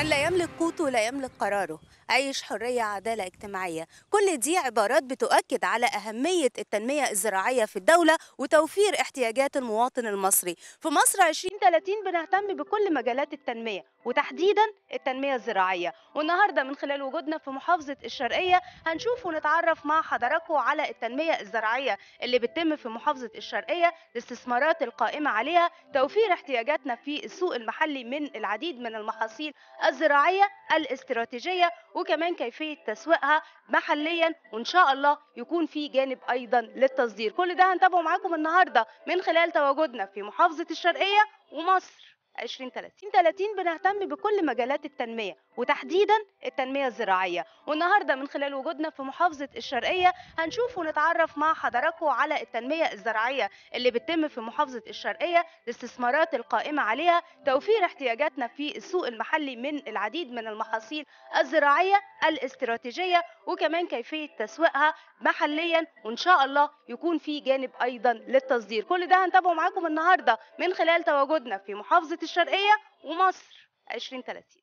من لا يملك قوته لا يملك قراره عيش حرية عدالة اجتماعية كل دي عبارات بتؤكد على أهمية التنمية الزراعية في الدولة وتوفير احتياجات المواطن المصري في مصر 2030 بنهتم بكل مجالات التنمية وتحديدا التنمية الزراعية والنهاردة من خلال وجودنا في محافظة الشرقية هنشوف ونتعرف مع حضراتكم على التنمية الزراعية اللي بتتم في محافظة الشرقية الاستثمارات القائمة عليها توفير احتياجاتنا في السوق المحلي من العديد من المحاصيل الزراعية الاستراتيجية وكمان كيفية تسويقها محليا وإن شاء الله يكون في جانب أيضا للتصدير كل ده هنتابعه معاكم النهاردة من خلال تواجدنا في محافظة الشرقية ومصر 2030 30 بنهتم بكل مجالات التنمية وتحديدا التنمية الزراعية والنهاردة من خلال وجودنا في محافظة الشرقية هنشوف ونتعرف مع حضراتكم على التنمية الزراعية اللي بتتم في محافظة الشرقية الاستثمارات القائمة عليها توفير احتياجاتنا في السوق المحلي من العديد من المحاصيل الزراعية الاستراتيجية وكمان كيفية تسويقها محليا وإن شاء الله يكون في جانب أيضا للتصدير كل ده هنتابعه معاكم النهاردة من خلال تواجدنا في محافظة الشرقية ومصر 2030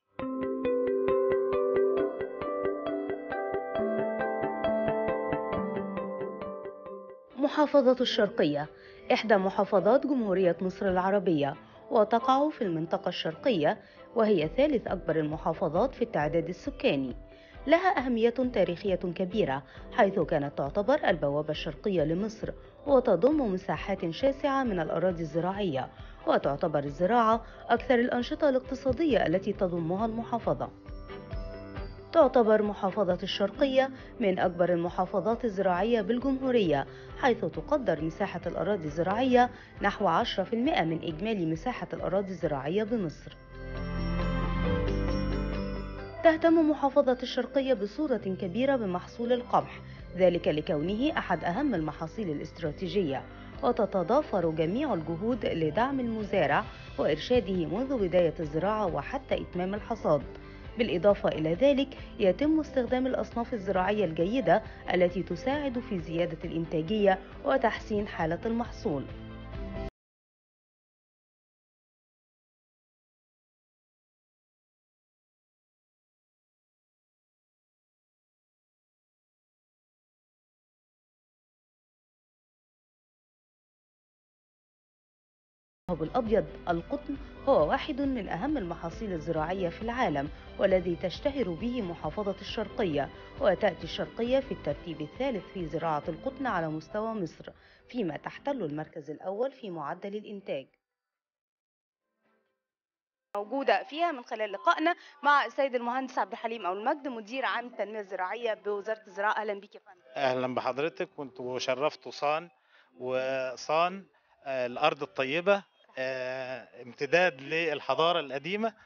محافظة الشرقية إحدى محافظات جمهورية مصر العربية وتقع في المنطقة الشرقية وهي ثالث أكبر المحافظات في التعداد السكاني لها أهمية تاريخية كبيرة حيث كانت تعتبر البوابة الشرقية لمصر وتضم مساحات شاسعة من الأراضي الزراعية وتعتبر الزراعة أكثر الأنشطة الاقتصادية التي تضمها المحافظة تعتبر محافظة الشرقية من أكبر المحافظات الزراعية بالجمهورية حيث تقدر مساحة الأراضي الزراعية نحو 10% من إجمالي مساحة الأراضي الزراعية بمصر تهتم محافظة الشرقية بصورة كبيرة بمحصول القمح ذلك لكونه أحد أهم المحاصيل الاستراتيجية وتتضافر جميع الجهود لدعم المزارع وإرشاده منذ بداية الزراعة وحتى إتمام الحصاد بالإضافة إلى ذلك يتم استخدام الأصناف الزراعية الجيدة التي تساعد في زيادة الإنتاجية وتحسين حالة المحصول الذهب الأبيض القطن هو واحد من أهم المحاصيل الزراعية في العالم والذي تشتهر به محافظة الشرقية وتأتي الشرقية في الترتيب الثالث في زراعة القطن على مستوى مصر فيما تحتل المركز الأول في معدل الإنتاج موجودة فيها من خلال لقائنا مع السيد المهندس عبد الحليم أو المجد مدير عام التنمية الزراعية بوزارة الزراعة أهلا بك يا فندم اهلا بحضرتك كنت شرفت صان وصان آه، الارض الطيبه آه، امتداد للحضاره القديمه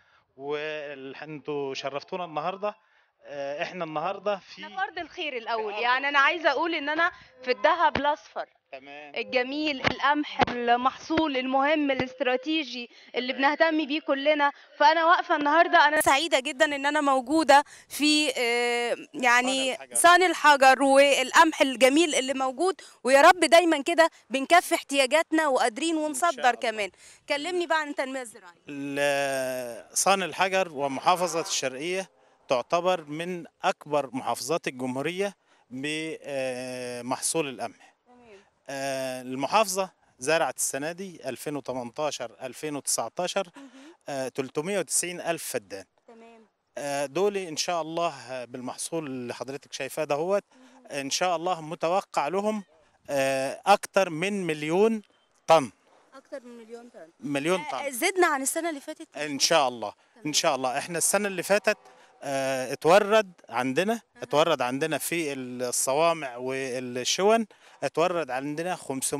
وانتوا شرفتونا النهارده آه، احنا النهارده في احنا في أرض الخير الأول في أرض يعني أنا عايزة أقول إن أنا في الذهب الأصفر تمام الجميل القمح المحصول المهم الاستراتيجي اللي بنهتم بيه كلنا فانا واقفه النهارده انا سعيده جدا ان انا موجوده في آه، يعني الحجر. صان الحجر والقمح الجميل اللي موجود ويا رب دايما كده بنكفي احتياجاتنا وقادرين ونصدر الله. كمان كلمني بقى عن التنميه الزراعيه ال- صان الحجر ومحافظه الشرقيه تعتبر من اكبر محافظات الجمهوريه بمحصول القمح آه، المحافظة زرعت السنة دي 2018 2019 آه، 390 ألف فدان تمام آه، دول إن شاء الله آه، بالمحصول اللي حضرتك شايفاه دهوت إن شاء الله متوقع لهم آه، أكتر من مليون طن اكتر من مليون طن مليون طن زدنا عن السنه اللي فاتت إن شاء الله إن شاء الله إحنا السنة اللي فاتت آه، اتورد عندنا اتورد عندنا في الصوامع والشون اتورد عندنا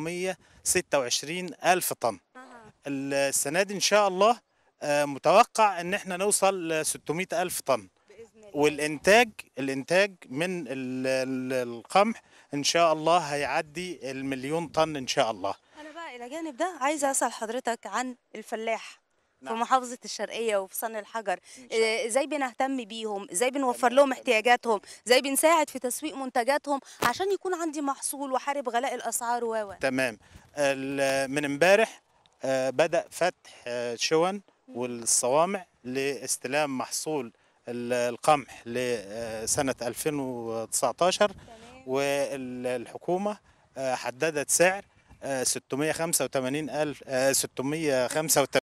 526 ألف طن أها. السنة دي إن شاء الله آه، متوقع إن إحنا نوصل ل 600 ألف طن باذن الله والإنتاج الإنتاج من ال- ال- القمح إن شاء الله هيعدي المليون طن إن شاء الله انا بقى الى جانب ده عايزه اسال حضرتك عن الفلاح في نعم. محافظة الشرقية وفي صن الحجر إن شاء إيه، ازاي بنهتم بيهم ازاي بنوفر تمام، لهم تمام. احتياجاتهم ازاي بنساعد في تسويق منتجاتهم عشان يكون عندي محصول وحارب غلاء الاسعار و و تمام ال- من امبارح آه، بدأ فتح آه، شون والصوامع لاستلام محصول ال- القمح لسنة 2019 والحكومة آه، حددت سعر آه، 685 ألف 685